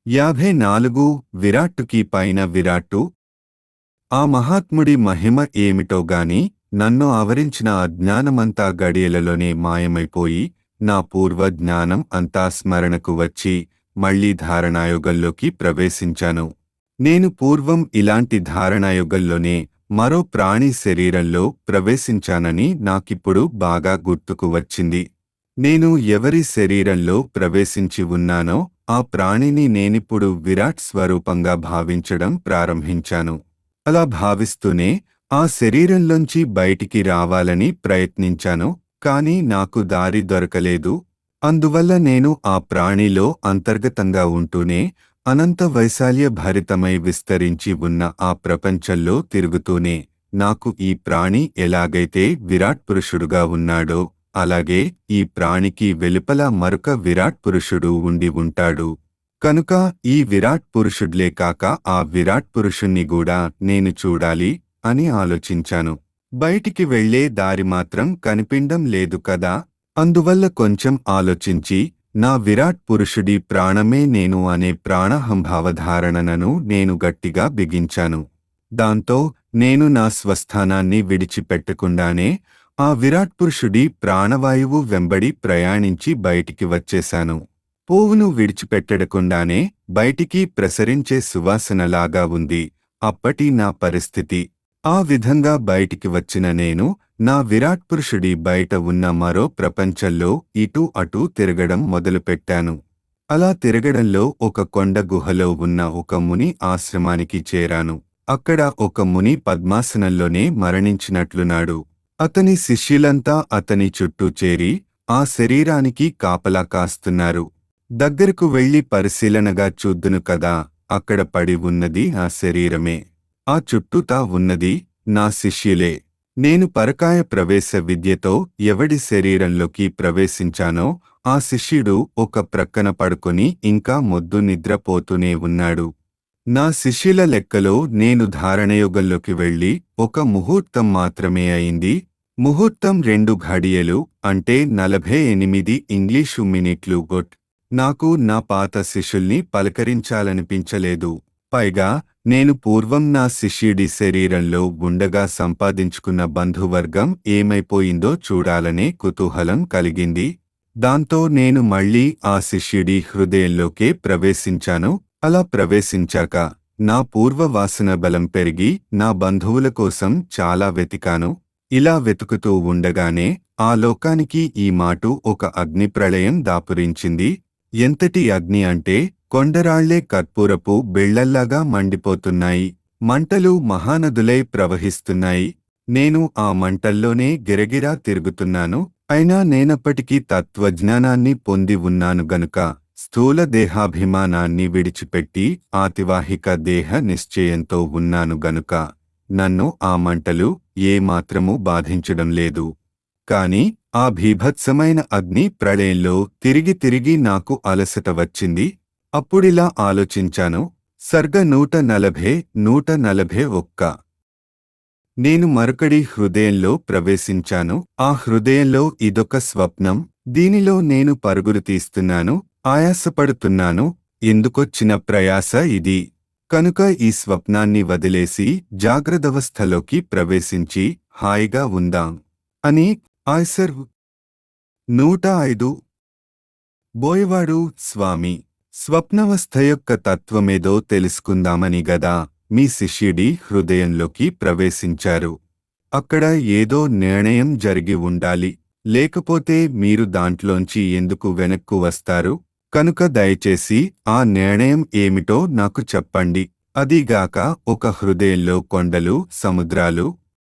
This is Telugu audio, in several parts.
యాభై నాలుగు విరాట్టుకి పైన విరాట్టు ఆ మహాత్ముడి మహిమ ఏమిటోగాని నన్ను ఆవరించిన అజ్ఞానమంతా గడియలలోనే మాయమైపోయి నా పూర్వ జ్ఞానం అంతా స్మరణకు వచ్చి మళ్లీ ధారణాయుగంలోకి ప్రవేశించాను నేను పూర్వం ఇలాంటి ధారణాయుగంలోనే మరో ప్రాణి శరీరంలో ప్రవేశించానని నాకిప్పుడు బాగా గుర్తుకు వచ్చింది నేను ఎవరి శరీరంలో ప్రవేశించి ఉన్నానో ఆ ప్రాణిని నేనిప్పుడు విరాట్ స్వరూపంగా భావించడం ప్రారంభించాను అలా భావిస్తూనే ఆ శరీరంలోంచి బయటికి రావాలని ప్రయత్నించాను కాని నాకు దారి దొరకలేదు అందువల్ల నేను ఆ ప్రాణిలో అంతర్గతంగా ఉంటూనే అనంత వైశాల్య భరితమై విస్తరించి ఉన్న ఆ ప్రపంచంలో తిరుగుతూనే నాకు ఈ ప్రాణి ఎలాగైతే విరాట్ పురుషుడుగా ఉన్నాడో అలాగే ఈ ప్రాణికి వెలుపల మరొక విరాట్ పురుషుడు ఉండి ఉంటాడు కనుక ఈ విరాట్ పురుషుడ్లే కాక ఆ విరాట్ పురుషుణ్ణి కూడా నేను చూడాలి అని ఆలోచించాను బయటికి వెళ్లే దారి మాత్రం కనిపిండం లేదు కదా అందువల్ల కొంచెం ఆలోచించి నా విరాట్ పురుషుడి ప్రాణమే నేను అనే ప్రాణహంభావధారణనను నేను గట్టిగా బిగించాను దాంతో నేను నా స్వస్థానాన్ని విడిచిపెట్టకుండానే ఆ విరాట్ పురుషుడి ప్రాణవాయువు వెంబడి ప్రయాణించి బయటికి వచ్చేశాను పువ్వును విడిచిపెట్టడకుండానే బయటికి ప్రసరించే సువాసనలాగా ఉంది అప్పటి నా పరిస్థితి ఆ విధంగా బయటికి వచ్చిన నేను నా విరాట్ పురుషుడి బయట ఉన్న మరో ప్రపంచంలో ఇటూ అటూ తిరగడం మొదలుపెట్టాను అలా తిరగడంలో ఒక కొండ గుహలో ఉన్న ఒక ముని ఆశ్రమానికి చేరాను అక్కడ ఒక ముని పద్మాసనంలోనే మరణించినట్లున్నాడు అతని శిష్యులంతా అతని చుట్టూ చేరి ఆ శరీరానికి కాపలా కాస్తున్నారు దగ్గరకు వెళ్లి పరిశీలనగా చూద్దును కదా అక్కడ పడి ఉన్నది ఆ శరీరమే ఆ చుట్టూతా ఉన్నది నా శిష్యులే నేను పరకాయ ప్రవేశ విద్యతో ఎవడి శరీరంలోకి ప్రవేశించానో ఆ శిష్యుడు ఒక ప్రక్కన పడుకొని ఇంకా మొద్దు నిద్రపోతూనే ఉన్నాడు నా శిష్యుల లెక్కలో నేను ధారణయోగంలోకి వెళ్లి ఒక ముహూర్తం మాత్రమే అయింది ముహూర్తం రెండు ఘడియలు అంటే నలభై ఎనిమిది ఇంగ్లీషు మినిట్లు గొట్ నాకు నా పాత శిష్యుల్ని పలకరించాలనిపించలేదు పైగా నేను పూర్వం నా శిష్యుడి శరీరంలో గుండగా సంపాదించుకున్న బంధువర్గం ఏమైపోయిందో చూడాలనే కుతూహలం కలిగింది దాంతో నేను మళ్ళీ ఆ శిష్యుడి హృదయంలోకే ప్రవేశించాను అలా ప్రవేశించాక నా పూర్వ వాసన బలం పెరిగి నా బంధువుల కోసం చాలా వెతికాను ఇలా వెతుకుతూ ఉండగానే ఆ లోకానికి ఈ మాటు ఒక అగ్ని ప్రళయం దాపురించింది ఎంతటి అగ్ని అంటే కొండరాళ్లే కర్పూరపు బిళ్లల్లాగా మండిపోతున్నాయి మంటలు మహానదులై ప్రవహిస్తున్నాయి నేను ఆ మంటల్లోనే గిరగిరా తిరుగుతున్నాను అయినా నేనప్పటికీ తత్వజ్ఞానాన్ని పొంది ఉన్నాను గనుక స్థూల దేహాభిమానాన్ని విడిచిపెట్టి ఆతివాహిక దేహ నిశ్చయంతో ఉన్నాను గనుక నన్ను ఆ మంటలు ఏమాత్రమూ బాధించడం లేదు కాని ఆ భీభత్సమైన అగ్ని ప్రళయంలో తిరిగి తిరిగి నాకు అలసట వచ్చింది అప్పుడిలా ఆలోచించాను సర్గ నూట నలభై నూట నలభై ఒక్క నేను మరొకడి హృదయంలో ప్రవేశించాను ఆ హృదయంలో ఇదొక స్వప్నం దీనిలో నేను పరుగులు తీస్తున్నాను ఆయాసపడుతున్నాను ఎందుకొచ్చిన ప్రయాస ఇది కనుక ఈ స్వప్నాన్ని వదిలేసి జాగ్రత్తవస్థలోకి ప్రవేశించి హాయిగా ఉందాం అని ఆయ్సర్ నూట ఐదు బోయవాడు స్వామి స్వప్నవస్థ యొక్క తత్వమేదో తెలుసుకుందామని గదా మీ శిష్యుడి హృదయంలోకి ప్రవేశించారు అక్కడ ఏదో నిర్ణయం జరిగి ఉండాలి లేకపోతే మీరు దాంట్లోంచి ఎందుకు వెనక్కు వస్తారు కనుక దయచేసి ఆ నిర్ణయం ఏమిటో నాకు చెప్పండి అదీగాక ఒక హృదయంలో కొండలు సముద్రాలు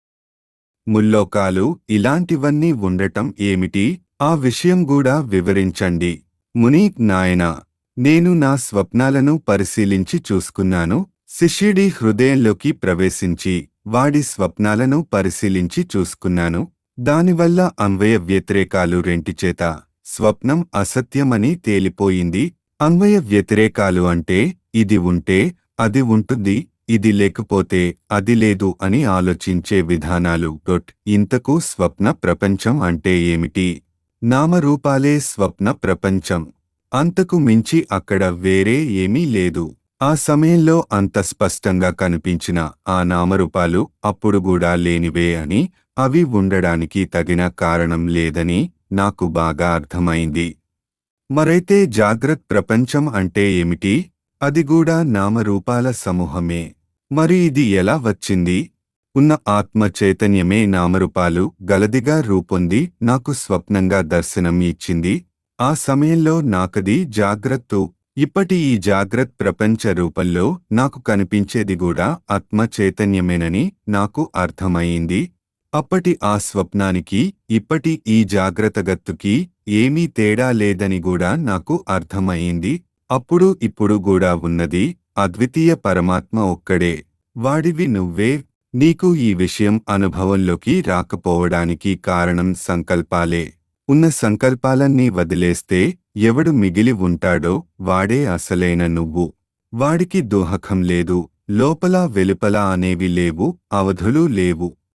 ముల్లోకాలు ఇలాంటివన్నీ ఉండటం ఏమిటి ఆ విషయం కూడా వివరించండి ముని నాయనా నేను నా స్వప్నాలను పరిశీలించి చూసుకున్నాను శిష్యుడి హృదయంలోకి ప్రవేశించి వాడి స్వప్నాలను పరిశీలించి చూసుకున్నాను దానివల్ల అన్వయ వ్యతిరేకాలు రెంటిచేత స్వప్నం అసత్యమని తేలిపోయింది అన్వయ వ్యతిరేకాలు అంటే ఇది ఉంటే అది ఉంటుంది ఇది లేకపోతే అది లేదు అని ఆలోచించే విధానాలు డొట్ ఇంతకు స్వప్న ప్రపంచం అంటే ఏమిటి నామరూపాలే స్వప్న ప్రపంచం అంతకు మించి అక్కడ వేరే ఏమీ లేదు ఆ సమయంలో అంత స్పష్టంగా కనిపించిన ఆ నామరూపాలు అప్పుడు కూడా లేనివే అని అవి ఉండడానికి తగిన కారణం లేదని నాకు బాగా అర్థమైంది మరైతే జాగ్రత్త ప్రపంచం అంటే ఏమిటి అది కూడా నామరూపాల సమూహమే మరి ఇది ఎలా వచ్చింది ఉన్న ఆత్మ చైతన్యమే నామరూపాలు గలదిగా రూపొంది నాకు స్వప్నంగా దర్శనం ఇచ్చింది ఆ సమయంలో నాకది జాగ్రత్త ఇప్పటి ఈ జాగ్రత్త ప్రపంచ రూపంలో నాకు కనిపించేది కూడా ఆత్మ చైతన్యమేనని నాకు అర్థమయ్యింది అప్పటి ఆ స్వప్నానికి ఇప్పటి ఈ జాగ్రత్తగత్తుకి ఏమీ తేడా లేదని కూడా నాకు అర్థమయ్యింది అప్పుడు ఇప్పుడు కూడా ఉన్నది అద్వితీయ పరమాత్మ ఒక్కడే వాడివి నువ్వే నీకు ఈ విషయం అనుభవంలోకి రాకపోవడానికి కారణం సంకల్పాలే ఉన్న సంకల్పాలన్నీ వదిలేస్తే ఎవడు మిగిలి ఉంటాడో వాడే అసలైన నువ్వు వాడికి దోహకం లేదు లోపల వెలుపల అనేవి లేవు అవధులు లేవు